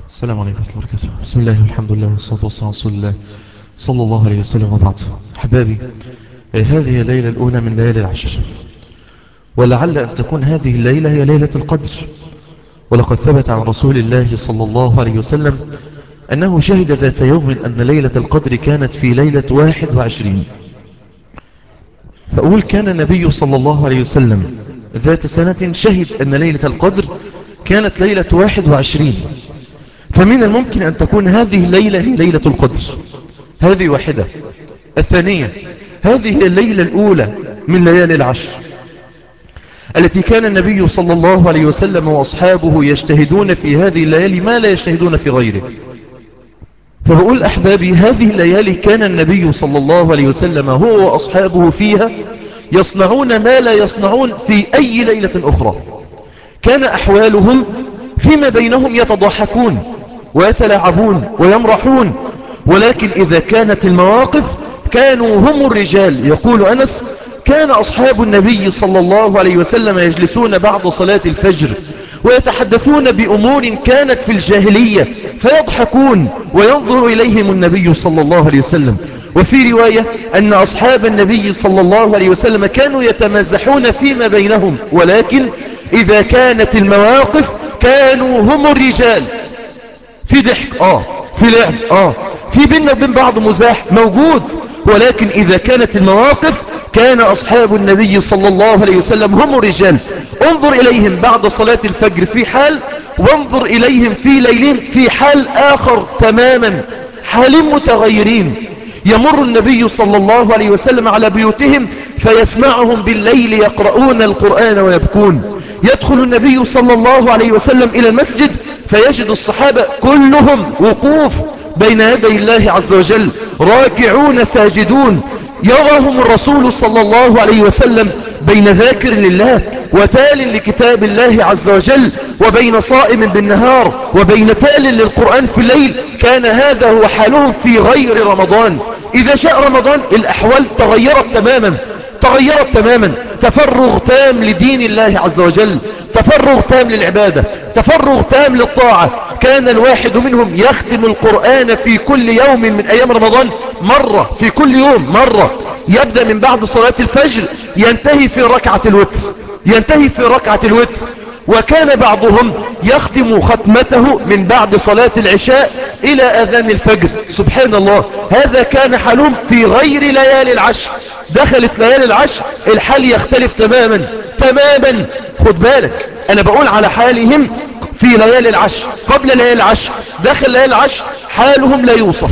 السلام عليكم ورحمة الله وبركاته بسم الله والحمد لله والصلاة والسلام على رسول الله صلى الله عليه وسلم وبعد أحبابي آه، هذه الليلة الأولى من ليالي العشر ولعل أن تكون هذه الليلة هي ليلة القدر ولقد ثبت عن رسول الله صلى الله عليه وسلم أنه شهد ذات يوم أن ليلة القدر كانت في ليلة واحد وعشرين فأقول كان النبي صلى الله عليه وسلم ذات سنة شهد أن ليلة القدر كانت ليلة واحد وعشرين فمن الممكن أن تكون هذه الليلة هي ليلة القدر هذه واحدة الثانية هذه هي الليلة الأولى من ليالي العشر التي كان النبي صلى الله عليه وسلم وأصحابه يجتهدون في هذه الليالي ما لا يجتهدون في غيره فبقول أحبابي هذه الليالي كان النبي صلى الله عليه وسلم هو وأصحابه فيها يصنعون ما لا يصنعون في أي ليلة أخرى كان أحوالهم فيما بينهم يتضحكون ويتلاعبون ويمرحون ولكن إذا كانت المواقف كانوا هم الرجال يقول أنس كان أصحاب النبي صلى الله عليه وسلم يجلسون بعد صلاة الفجر ويتحدثون بأمور كانت في الجاهلية فيضحكون وينظر إليهم النبي صلى الله عليه وسلم وفي رواية أن أصحاب النبي صلى الله عليه وسلم كانوا يتمازحون فيما بينهم ولكن إذا كانت المواقف كانوا هم الرجال في ضحك آه في لعب آه في بيننا وبين بعض مزاح موجود ولكن إذا كانت المواقف كان أصحاب النبي صلى الله عليه وسلم هم الرجال انظر إليهم بعد صلاة الفجر في حال وانظر إليهم في ليلهم في حال آخر تماما حال متغيرين يمر النبي صلى الله عليه وسلم على بيوتهم فيسمعهم بالليل يقرؤون القرآن ويبكون يدخل النبي صلى الله عليه وسلم إلى المسجد فيجد الصحابة كلهم وقوف بين يدي الله عز وجل راكعون ساجدون يراهم الرسول صلى الله عليه وسلم بين ذاكر لله وتال لكتاب الله عز وجل وبين صائم بالنهار وبين تال للقرآن في الليل كان هذا هو حالهم في غير رمضان إذا شاء رمضان الأحوال تغيرت تماما تغيرت تماما تفرغ تام لدين الله عز وجل تفرغ تام للعبادة تفرغ تام للطاعة كان الواحد منهم يختم القرآن في كل يوم من أيام رمضان مرة في كل يوم مرة يبدأ من بعد صلاة الفجر ينتهي في ركعة الوتر ينتهي في ركعة الوتر وكان بعضهم يختم ختمته من بعد صلاة العشاء إلى أذان الفجر سبحان الله هذا كان حالهم في غير ليالي العشر دخلت ليالي العشر الحال يختلف تماما تماما خد بالك أنا بقول على حالهم في ليالي العشر قبل ليالي العشر داخل ليالي العشر حالهم لا يوصف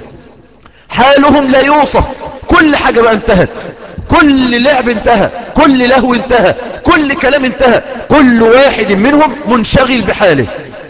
حالهم لا يوصف كل حاجة بقى انتهت كل لعب انتهى كل لهو انتهى كل كلام انتهى كل واحد منهم منشغل بحاله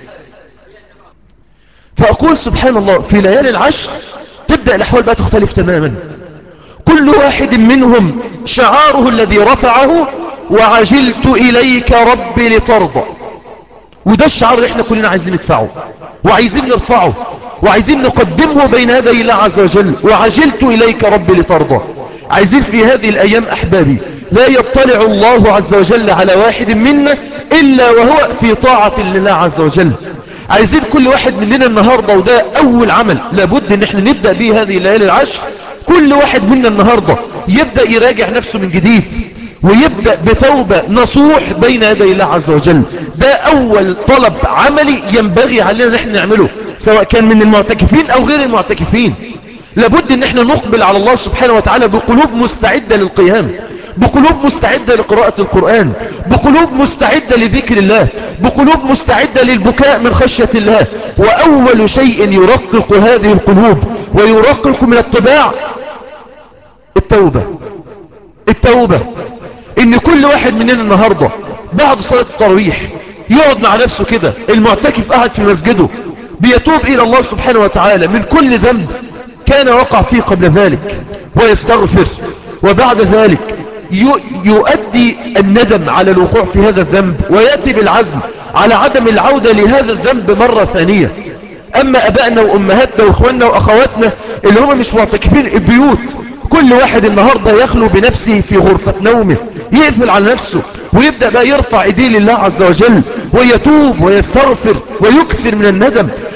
فأقول سبحان الله في ليالي العشر تبدأ الأحوال بقى تختلف تماما كل واحد منهم شعاره الذي رفعه وعجلت إليك ربي لترضى وده الشعار اللي احنا كلنا عايزين ندفعه وعايزين نرفعه وعايزين نقدمه بين يدي الله عز وجل وعجلت إليك ربي لترضى عايزين في هذه الأيام أحبابي لا يطلع الله عز وجل على واحد منا إلا وهو في طاعة لله عز وجل عايزين كل واحد مننا النهاردة وده أول عمل لابد ان احنا نبدأ به هذه الليالي العشر كل واحد منا النهاردة يبدأ يراجع نفسه من جديد ويبدأ بتوبة نصوح بين يدي الله عز وجل ده أول طلب عملي ينبغي علينا ان احنا نعمله سواء كان من المعتكفين أو غير المعتكفين لابد ان احنا نقبل على الله سبحانه وتعالى بقلوب مستعدة للقيام بقلوب مستعدة لقراءة القرآن بقلوب مستعدة لذكر الله بقلوب مستعدة للبكاء من خشية الله وأول شيء يرقق هذه القلوب ويرقق من الطباع التوبة التوبة ان كل واحد مننا النهاردة بعد صلاة التراويح يقعد مع نفسه كده المعتكف قاعد في مسجده بيتوب إلى الله سبحانه وتعالى من كل ذنب كان وقع فيه قبل ذلك ويستغفر وبعد ذلك يؤدي الندم على الوقوع في هذا الذنب ويأتي بالعزم على عدم العودة لهذا الذنب مرة ثانية أما أبائنا وأمهاتنا وإخواننا وأخواتنا اللي هم مش معتكفين البيوت كل واحد النهاردة يخلو بنفسه في غرفة نومه يقفل على نفسه ويبدأ بقى يرفع ايديه لله عز وجل ويتوب ويستغفر ويكثر من الندم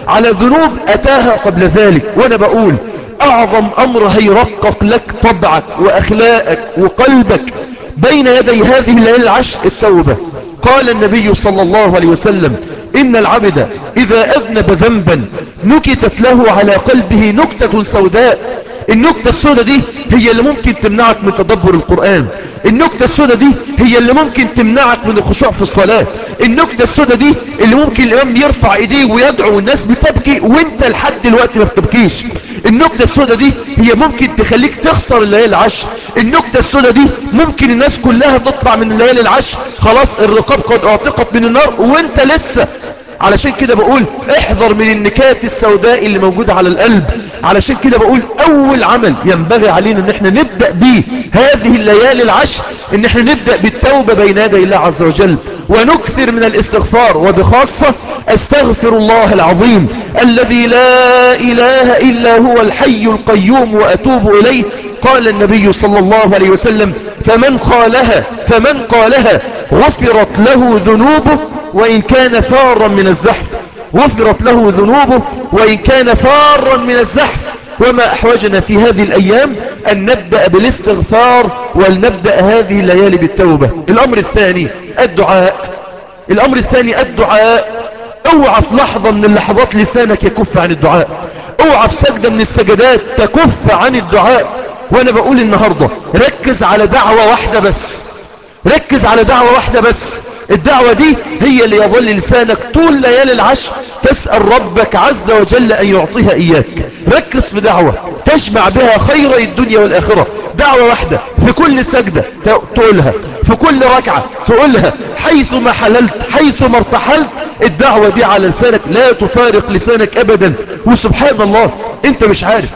على ذنوب أتاها قبل ذلك وأنا بقول أعظم أمر هيرقق لك طبعك وأخلاقك وقلبك بين يدي هذه الليالي العشر التوبة قال النبي صلى الله عليه وسلم إن العبد إذا أذنب ذنبا نكتت له على قلبه نكتة سوداء النكتة السوداء دي هي اللي ممكن تمنعك من تدبر القرآن النكتة السوداء دي هي اللي ممكن تمنعك من الخشوع في الصلاة النكتة السوداء دي اللي ممكن الإمام يرفع إيديه ويدعو والناس بتبكي وانت لحد دلوقتي ما بتبكيش النكتة السوداء دي هي ممكن تخليك تخسر الليالي العشر النكتة السوداء دي ممكن الناس كلها تطلع من الليالي العشر خلاص الرقاب قد اعتقت من النار وانت لسه علشان كده بقول احذر من النكات السوداء اللي موجودة على القلب علشان كده بقول اول عمل ينبغي علينا ان احنا نبدأ به هذه الليالي العشر ان احنا نبدأ بالتوبة بين يدي الله عز وجل ونكثر من الاستغفار وبخاصة استغفر الله العظيم الذي لا اله الا هو الحي القيوم واتوب اليه قال النبي صلى الله عليه وسلم فمن قالها فمن قالها غفرت له ذنوبه وإن كان فارا من الزحف غفرت له ذنوبه وإن كان فارا من الزحف وما أحوجنا في هذه الأيام أن نبدأ بالاستغفار ولنبدأ هذه الليالي بالتوبة الأمر الثاني الدعاء الأمر الثاني الدعاء اوعى في لحظة من اللحظات لسانك يكف عن الدعاء اوعى في سجدة من السجدات تكف عن الدعاء وانا بقول النهاردة ركز على دعوة واحدة بس ركز على دعوة واحدة بس الدعوة دي هي اللي يظل لسانك طول ليالي العشر تسأل ربك عز وجل أن يعطيها إياك ركز في دعوة تجمع بها خير الدنيا والآخرة دعوة واحدة في كل سجدة تقولها في كل ركعة تقولها حيث ما حللت حيث ما ارتحلت الدعوة دي على لسانك لا تفارق لسانك أبدا وسبحان الله انت مش عارف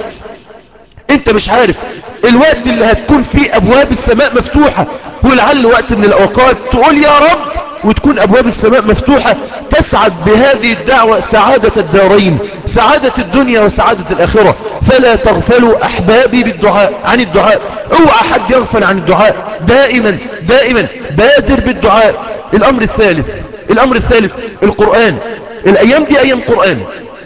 انت مش عارف الوقت اللي هتكون فيه ابواب السماء مفتوحة ولعل وقت من الاوقات تقول يا رب وتكون ابواب السماء مفتوحة تسعد بهذه الدعوة سعادة الدارين سعادة الدنيا وسعادة الاخرة فلا تغفلوا احبابي بالدعاء عن الدعاء اوعى حد يغفل عن الدعاء دائما دائما بادر بالدعاء الامر الثالث الامر الثالث القرآن الايام دي ايام قرآن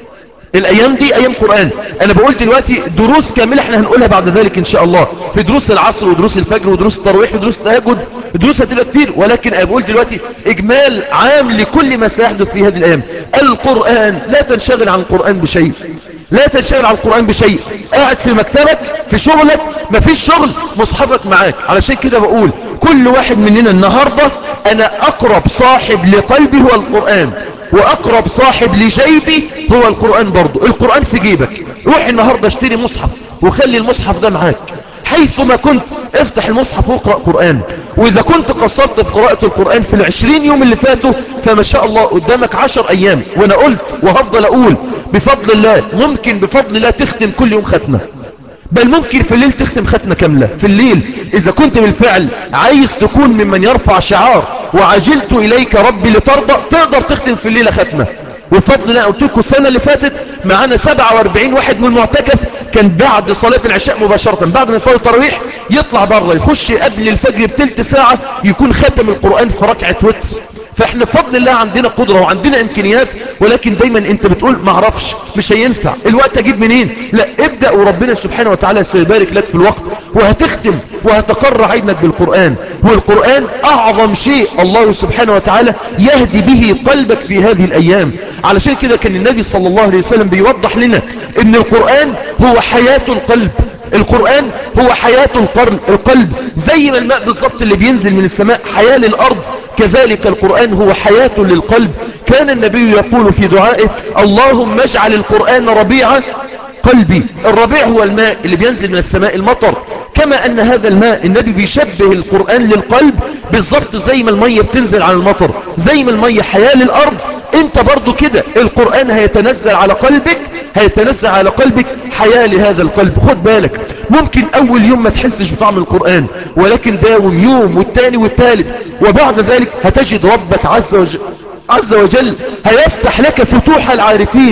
الايام دي ايام قرآن انا بقول دلوقتي دروس كاملة احنا هنقولها بعد ذلك ان شاء الله في دروس العصر ودروس الفجر ودروس الترويح ودروس التهجد دروس هتبقى كتير ولكن انا بقول دلوقتي اجمال عام لكل ما سيحدث في هذه الايام القرآن لا تنشغل عن القرآن بشيء لا تنشغل عن القرآن بشيء قاعد في مكتبك في شغلك مفيش شغل مصحفك معاك علشان كده بقول كل واحد مننا النهاردة انا اقرب صاحب لقلبي هو القرآن واقرب صاحب لجيبي هو القرآن برضو القرآن في جيبك روح النهاردة اشتري مصحف وخلي المصحف ده معاك حيث ما كنت افتح المصحف واقرأ قرآن واذا كنت قصرت في قراءة القرآن في العشرين يوم اللي فاتوا فما شاء الله قدامك عشر ايام وانا قلت وهفضل اقول بفضل الله ممكن بفضل الله تختم كل يوم ختمة بل ممكن في الليل تختم ختمة كاملة في الليل إذا كنت بالفعل عايز تكون ممن يرفع شعار وعجلت إليك ربي لترضى تقدر تختم في الليلة ختمة وفضل الله قلت لكم السنة اللي فاتت معانا 47 واحد من المعتكف كان بعد صلاة العشاء مباشرة بعد ما يصلي التراويح يطلع بره يخش قبل الفجر بتلت ساعة يكون ختم القرآن في ركعة وتس فاحنا بفضل الله عندنا قدرة وعندنا امكانيات ولكن دايما انت بتقول ما اعرفش مش هينفع الوقت اجيب منين لا ابدأ وربنا سبحانه وتعالى سيبارك لك في الوقت وهتختم وهتقر عينك بالقرآن والقرآن اعظم شيء الله سبحانه وتعالى يهدي به قلبك في هذه الايام علشان كده كان النبي صلى الله عليه وسلم بيوضح لنا ان القرآن هو حياة القلب القرآن هو حياة القرن القلب زي ما الماء بالضبط اللي بينزل من السماء حياة للأرض كذلك القرآن هو حياة للقلب كان النبي يقول في دعائه اللهم اجعل القرآن ربيع قلبي الربيع هو الماء اللي بينزل من السماء المطر كما أن هذا الماء النبي بيشبه القرآن للقلب بالضبط زي ما المية بتنزل على المطر زي ما المية حياة للأرض انت برضو كده القرآن هيتنزل على قلبك هيتنزل على قلبك حياة لهذا القلب خد بالك ممكن أول يوم ما تحسش بطعم القرآن ولكن داوم يوم والتاني والتالت وبعد ذلك هتجد ربك عز وجل عز وجل هيفتح لك فتوح العارفين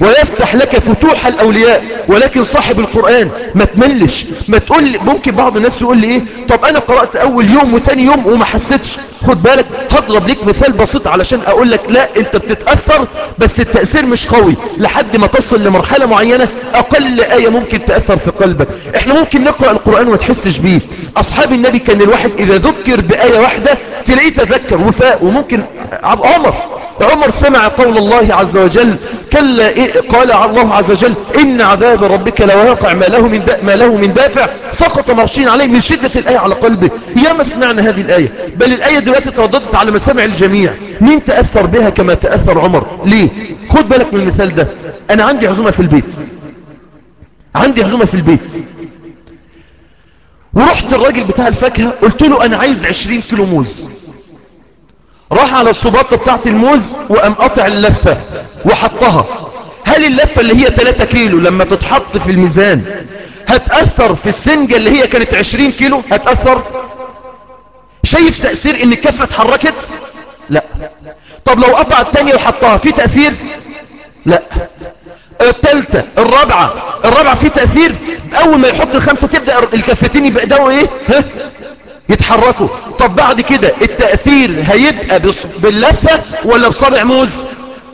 ويفتح لك فتوح الأولياء ولكن صاحب القرآن ما تملش ما تقول لي ممكن بعض الناس يقول لي ايه طب انا قرأت اول يوم وتاني يوم وما حسيتش خد بالك هضرب لك مثال بسيط علشان اقول لك لا انت بتتأثر بس التأثير مش قوي لحد ما تصل لمرحلة معينة اقل آية ممكن تأثر في قلبك احنا ممكن نقرأ القرآن وما تحسش بيه اصحاب النبي كان الواحد اذا ذكر بآية واحدة تلاقيه تذكر وفاء وممكن عمر عمر سمع قول الله عز وجل كلا إيه قال الله عز وجل إن عذاب ربك لواقع ما له من ما له من دافع سقط مغشين عليه من شدة الآية على قلبه يا ما سمعنا هذه الآية بل الآية دلوقتي ترددت على مسامع الجميع مين تأثر بها كما تأثر عمر ليه خد بالك من المثال ده أنا عندي عزومة في البيت عندي عزومة في البيت ورحت الراجل بتاع الفاكهة قلت له أنا عايز 20 كيلو موز راح على الصباطة بتاعت الموز وقام قطع اللفة وحطها هل اللفة اللي هي 3 كيلو لما تتحط في الميزان هتأثر في السنجة اللي هي كانت 20 كيلو هتأثر شايف تأثير ان الكفة اتحركت لا طب لو قطع التانية وحطها في تأثير لا التالتة الرابعة الرابعة في تأثير اول ما يحط الخمسة تبدأ الكفتين يبقى دوا ايه ها يتحركوا طب بعد كده التأثير هيبقى باللفة ولا بصابع موز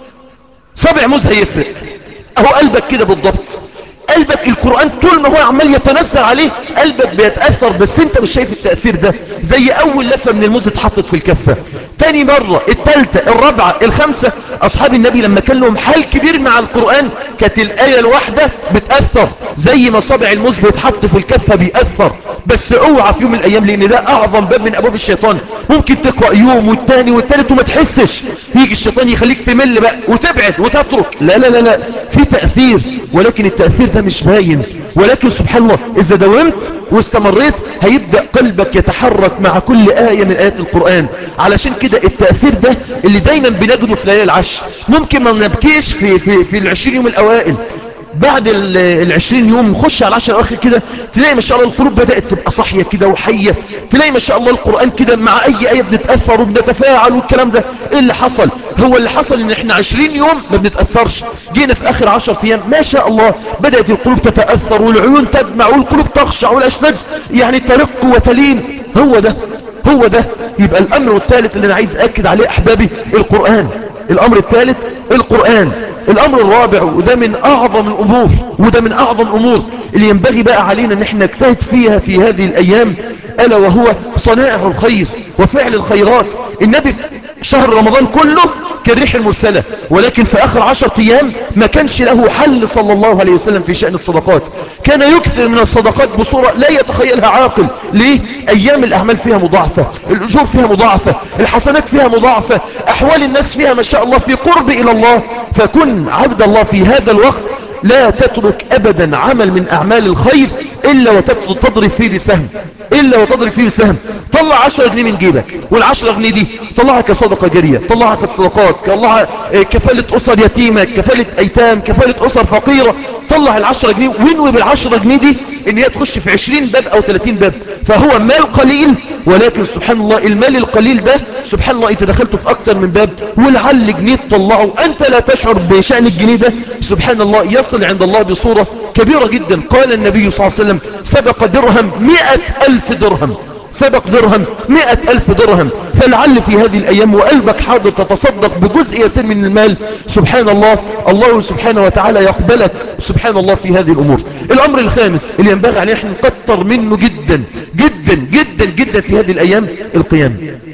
صابع موز هيفرق اهو قلبك كده بالضبط قلبك القرآن طول ما هو عمال يتنزل عليه قلبك بيتأثر بس انت مش شايف التأثير ده زي اول لفة من الموز اتحطت في الكفة تاني مرة التالتة الرابعة الخامسة اصحاب النبي لما كان لهم حال كبير مع القرآن كانت الآية الواحدة بتأثر زي ما صابع الموز بيتحط في الكفة بيأثر بس اوعى في يوم من الايام لان ده اعظم باب من ابواب الشيطان ممكن تقرأ يوم والتاني والتالت وما تحسش يجي الشيطان يخليك تمل بقى وتبعد وتترك لا لا لا لا في تأثير ولكن التأثير ده مش باين ولكن سبحان الله إذا داومت واستمريت هيبدأ قلبك يتحرك مع كل آية من آيات القرآن علشان كده التأثير ده اللي دايما بنجده في ليالي العشر ممكن ما نبكيش في, في, في العشرين يوم الأوائل بعد العشرين يوم نخش على العشر الأواخر كده تلاقي ما شاء الله القلوب بدأت تبقى صحية كده وحية تلاقي ما شاء الله القرآن كده مع أي آية بنتأثر وبنتفاعل والكلام ده إيه اللي حصل هو اللي حصل إن إحنا عشرين يوم ما بنتأثرش جينا في آخر عشر أيام ما شاء الله بدأت القلوب تتأثر والعيون تدمع والقلوب تخشع والأشناد يعني ترق وتلين هو ده هو ده يبقى الأمر الثالث اللي أنا عايز أكد عليه أحبابي القرآن الأمر الثالث القرآن الأمر الرابع وده من أعظم الأمور وده من أعظم الأمور اللي ينبغي بقى علينا أن احنا نجتهد فيها في هذه الأيام ألا وهو صنائع الخير وفعل الخيرات النبي شهر رمضان كله كالريح المرسلة ولكن في آخر عشر أيام ما كانش له حل صلى الله عليه وسلم في شأن الصدقات كان يكثر من الصدقات بصورة لا يتخيلها عاقل ليه؟ أيام الأعمال فيها مضاعفة الأجور فيها مضاعفة الحسنات فيها مضاعفة أحوال الناس فيها ما شاء الله في قرب إلى الله فكن عبد الله في هذا الوقت لا تترك أبدا عمل من أعمال الخير إلا وتضرب فيه بسهم إلا وتضرب فيه بسهم طلع عشرة جنيه من جيبك والعشرة جنيه دي طلعها كصدقة جارية طلعها كصدقات طلعها كفالة أسر يتيمة كفالة أيتام كفالة أسر فقيرة طلع العشرة جنيه وانوي بالعشرة جنيه دي ان هي تخش في عشرين باب او تلاتين باب فهو مال قليل ولكن سبحان الله المال القليل ده سبحان الله انت دخلته في اكتر من باب ولعل جنيه تطلعه انت لا تشعر بشأن الجنيه ده سبحان الله يصل عند الله بصورة كبيرة جدا قال النبي صلى الله عليه وسلم سبق درهم مئة ألف درهم سبق درهم مئة ألف درهم فلعل في هذه الأيام وقلبك حاضر تتصدق بجزء يسير من المال سبحان الله الله سبحانه وتعالى يقبلك سبحان الله في هذه الأمور الأمر الخامس اللي ينبغي عليه نحن نكتر منه جدا جدا جدا جدا في هذه الأيام القيام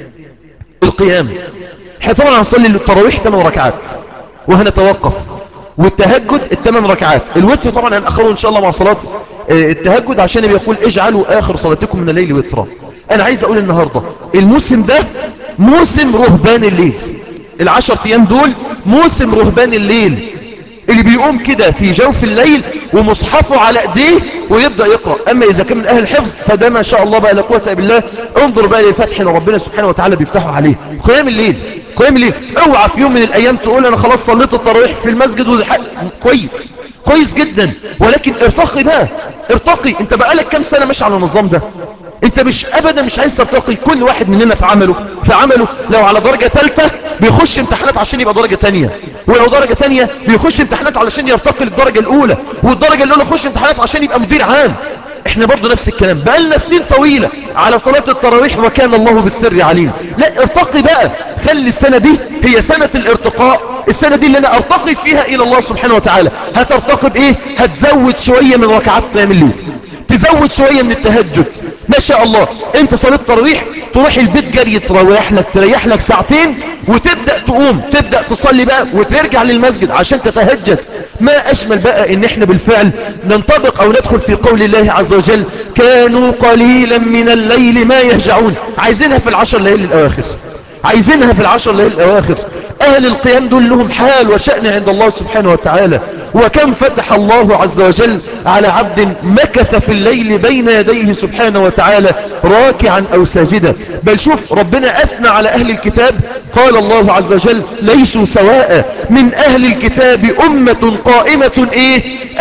القيام احنا طبعا هنصلي التراويح 8 ركعات وهنتوقف والتهجد الثمان ركعات الوتر طبعا هنأخره ان شاء الله مع صلاة التهجد عشان بيقول اجعلوا اخر صلاتكم من الليل وترا انا عايز اقول النهاردة الموسم ده موسم رهبان الليل العشر ايام دول موسم رهبان الليل اللي بيقوم كده في جوف الليل ومصحفه على ايديه ويبدأ يقرأ اما اذا كان من اهل الحفظ فده ما شاء الله بقى لا قوه الا بالله انظر بقى للفتح اللي ربنا سبحانه وتعالى بيفتحه عليه قيام الليل قيام الليل اوعى في يوم من الايام تقول انا خلاص صليت التراويح في المسجد وحق كويس كويس جدا ولكن ارتقي بقى ارتقي انت بقالك كام سنه ماشي على النظام ده انت مش ابدا مش عايز ترتقي كل واحد مننا في عمله في عمله لو على درجة ثالثة بيخش امتحانات عشان يبقى درجة تانية ولو درجة تانية بيخش امتحانات علشان يرتقي للدرجة الاولى والدرجة الاولى يخش امتحانات عشان يبقى مدير عام احنا برضو نفس الكلام بقالنا سنين طويلة على صلاة التراويح وكان الله بالسر عليم لا ارتقي بقى خلي السنة دي هي سنة الارتقاء السنة دي اللي انا ارتقي فيها الى الله سبحانه وتعالى هترتقي بايه هتزود شوية من ركعات قيام الليل تزود شوية من التهجد ما شاء الله انت صليت تراويح تروح البيت جري تروح لك تريح لك ساعتين وتبدأ تقوم تبدأ تصلي بقى وترجع للمسجد عشان تتهجد ما أجمل بقى ان احنا بالفعل ننطبق او ندخل في قول الله عز وجل كانوا قليلا من الليل ما يهجعون عايزينها في العشر ليالي الأواخر عايزينها في العشر ليالي الأواخر أهل القيام دول لهم حال وشأن عند الله سبحانه وتعالى وكم فتح الله عز وجل على عبد مكث في الليل بين يديه سبحانه وتعالى راكعا أو ساجدا بل شوف ربنا أثنى على أهل الكتاب قال الله عز وجل ليسوا سواء من أهل الكتاب أمة قائمة إيه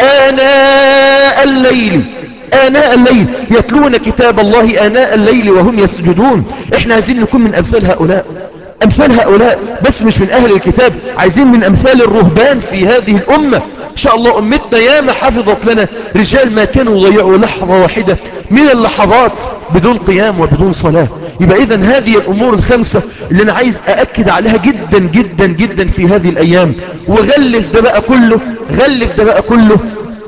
آناء الليل آناء الليل يتلون كتاب الله آناء الليل وهم يسجدون احنا عايزين نكون من أمثال هؤلاء أمثال هؤلاء بس مش من أهل الكتاب عايزين من أمثال الرهبان في هذه الأمة إن شاء الله أمتنا ياما حفظت لنا رجال ما كانوا يضيعوا لحظة واحدة من اللحظات بدون قيام وبدون صلاة يبقى إذن هذه الأمور الخمسة اللي أنا عايز أأكد عليها جدا جدا جدا في هذه الأيام وغلف ده بقى كله غلف ده بقى كله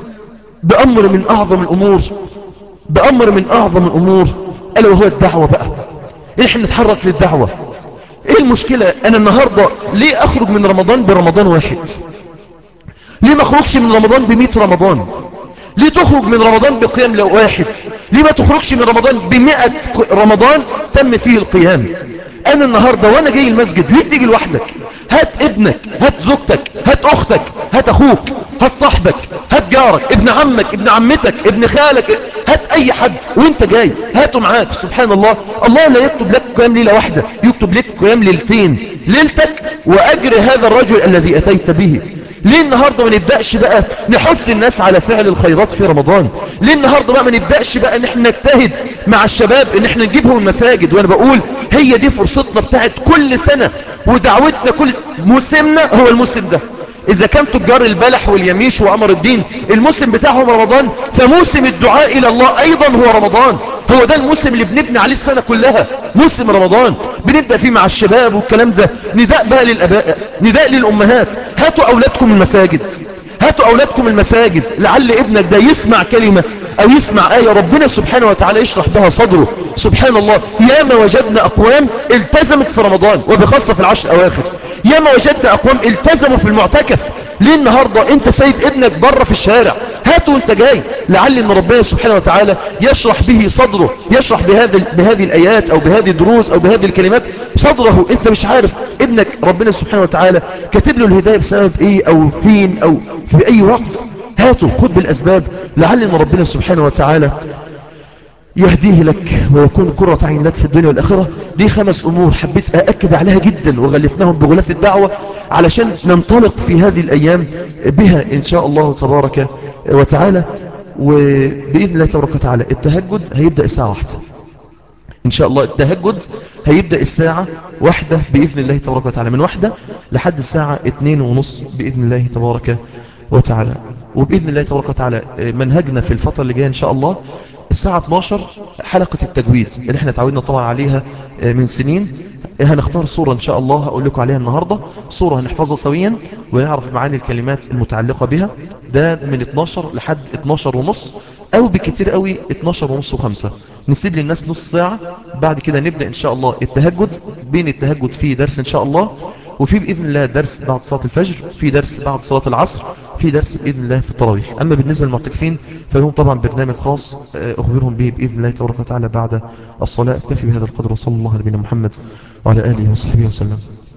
بأمر من أعظم الأمور بأمر من أعظم الأمور ألا وهو الدعوة بقى إحنا نتحرك للدعوة إيه المشكلة أنا النهاردة ليه أخرج من رمضان برمضان واحد ليه ما أخرجش من رمضان بمئة رمضان ليه تخرج من رمضان بقيام لو واحد ليه ما تخرجش من رمضان بمئة رمضان تم فيه القيام أنا النهاردة وأنا جاي المسجد ليه تيجي لوحدك هات ابنك هات زوجتك هات أختك هات أخوك هات صاحبك هات جارك ابن عمك ابن عمتك ابن خالك هات أي حد وانت جاي هاته معاك سبحان الله الله لا يكتب لك قيام ليلة واحدة يكتب لك قيام ليلتين ليلتك وأجر هذا الرجل الذي أتيت به ليه النهاردة ما نبدأش بقى نحث الناس على فعل الخيرات في رمضان ليه النهاردة بقى ما نبدأش بقى ان احنا نجتهد مع الشباب ان احنا نجيبهم المساجد وانا بقول هي دي فرصتنا بتاعت كل سنة ودعوتنا كل موسمنا هو الموسم ده إذا كان تجار البلح واليميش وأمر الدين الموسم بتاعهم رمضان فموسم الدعاء إلى الله أيضا هو رمضان هو ده الموسم اللي بنبني عليه السنة كلها موسم رمضان بنبدأ فيه مع الشباب والكلام ده نداء بقى للأباء نداء للأمهات هاتوا أولادكم المساجد هاتوا أولادكم المساجد لعل ابنك ده يسمع كلمة أو يسمع آية ربنا سبحانه وتعالى يشرح بها صدره سبحان الله ياما وجدنا أقوام التزمت في رمضان وبخاصة في العشر الأواخر ياما وجدنا أقوام التزموا في المعتكف ليه النهاردة انت سيد ابنك بره في الشارع هاته وانت جاي لعل ان ربنا سبحانه وتعالى يشرح به صدره يشرح بهذا بهذه الآيات أو بهذه الدروس أو بهذه الكلمات صدره انت مش عارف ابنك ربنا سبحانه وتعالى كاتب له الهداية بسبب ايه او فين او في اي وقت هاته خد بالأسباب لعل ان ربنا سبحانه وتعالى يهديه لك ويكون قرة عين لك في الدنيا والآخرة دي خمس أمور حبيت أأكد عليها جدا وغلفناهم بغلاف الدعوة علشان ننطلق في هذه الأيام بها إن شاء الله تبارك وتعالى وبإذن الله تبارك وتعالى التهجد هيبدأ الساعة واحدة إن شاء الله التهجد هيبدأ الساعة واحدة بإذن الله تبارك وتعالى من واحدة لحد الساعة اتنين ونص بإذن الله تبارك وتعالى وبإذن الله تبارك وتعالى منهجنا في الفترة اللي جاية إن شاء الله الساعة 12 حلقة التجويد اللي احنا تعودنا طبعا عليها من سنين هنختار صورة ان شاء الله هقول لكم عليها النهاردة صورة هنحفظها سويا ونعرف معاني الكلمات المتعلقة بها ده من 12 لحد 12 ونص او بكتير قوي 12 ونص وخمسة نسيب للناس نص ساعة بعد كده نبدأ ان شاء الله التهجد بين التهجد فيه درس ان شاء الله وفي بإذن الله درس بعد صلاة الفجر في درس بعد صلاة العصر في درس بإذن الله في التراويح أما بالنسبة للمعتكفين فلهم طبعا برنامج خاص أخبرهم به بإذن الله تبارك وتعالى بعد الصلاة اكتفي بهذا القدر وصلى الله على نبينا محمد وعلى آله وصحبه وسلم